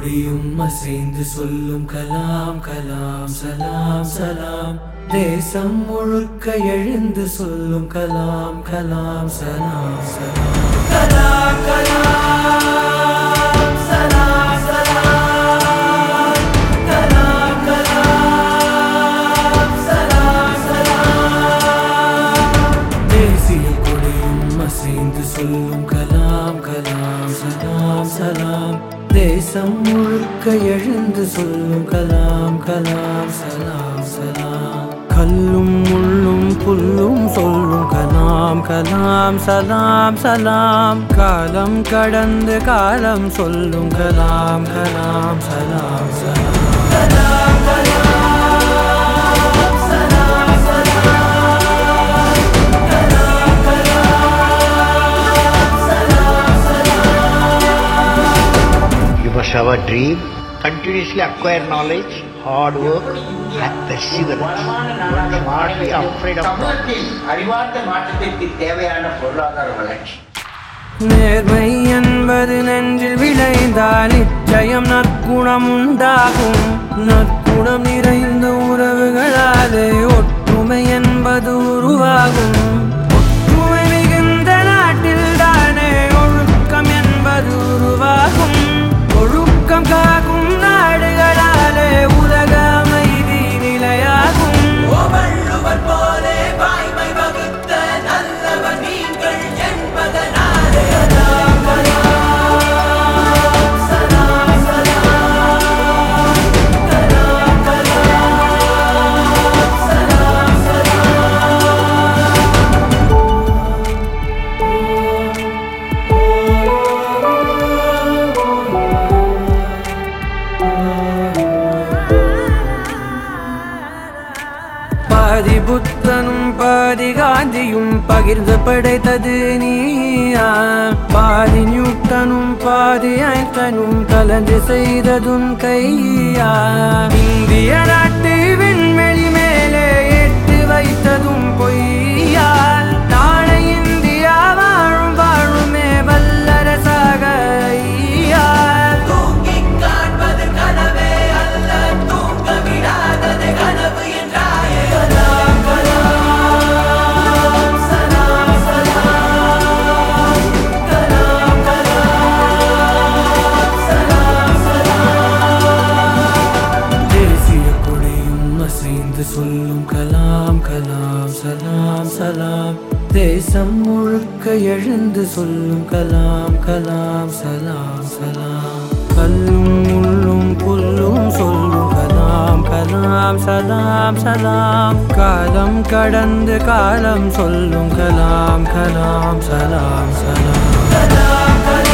கொடியும் அசைந்து சொல்லும் கலாம் கலாம் சலாம் சலாம் தேசம் முழுக்க எழுந்து சொல்லும் கலாம் கலாம் சலாம் சலாம் கலாம் கலாம் சலாம் சலாம் கலாம் கலாம் சலாம் சலாம் தேசிய கொடியும் அசைந்து சொல்லும் கலாம் கலாம் சலாம் சலாம் தேசம் முழுக்க எழுந்து சொல்லும் கலாம் கலாம் சலாம் சலாம் கல்லும் முள்ளும் புல்லும் சொல்லும் கலாம் கலாம் சலாம் சலாம் காலம் கடந்து காலம் சொல்லும் கலாம் கலாம் சலாம் சலாம் கலாம் கலாம் சலாம் சலாம் கலாம் கலாம் சலாம் சலாம் You must have a dream, continuously acquire knowledge, hard work, and perseverance. One should not be afraid of சமூகத்தில் அறிவார்ந்த மாற்றத்திற்கு தேவையான பொருளாதார வளர்ச்சி நேர்மை என்பது நெஞ்சில் விளைந்தால் நிச்சயம் நற்குணம் உண்டாகும் நற்குணம் நிறைந்த உறவுகளாலே ஒற்றுமை என்பது உருவாகும் ஒற்றுமை மிகுந்த நாட்டில் தானே ஒழுக்கம் என்பது உருவாகும் ஒழுக்கம் காக்கும் நாடுகளாலே உலக அமைதி நிலையாகும் வள்ளுவர் போலே வாய்மை வகுத்த நல்லவர் நீங்கள் என்பதனாலே சலாம் கலாம் சலாம் சலாம் கலாம் கலாம் சலாம் பாதி புத்தனும் பாதி காந்தியும் பகிர்ந்து படைத்தது நீயா பாதி நியூட்டனும் பாதி ஐட்டனும் கலந்து செய்ததும் கையா இந்திய நாட்டு விண்வெளி மேலே எட்டு வைத்ததும் பொய்யா நாளை இந்தியா வாழும் வாழுமே வல்லரசாக ஐயா தூங்கிக் காண்பது கனவே அல்ல தூங்க விடாதது கனவு என்றாயே கலாம் கலாம் சலாம் சலாம் கலாம் கலாம் சலாம் சலாம் தேசிய கொடியும் அசைந்து சொல்லும் கலாம் கலாம் சலாம் சலாம் தேசம் முழுக்க எழுந்து சொல்லும் கலாம் கலாம் சலாம் சலாம் கல்லும் முள்ளும் புல்லும் சொல்லும் கலாம் கலாம் சலாம் சலாம் காலம் கடந்து காலம் சொல்லும் கலாம் கலாம் சலாம் சலாம் கலாம் கலாம்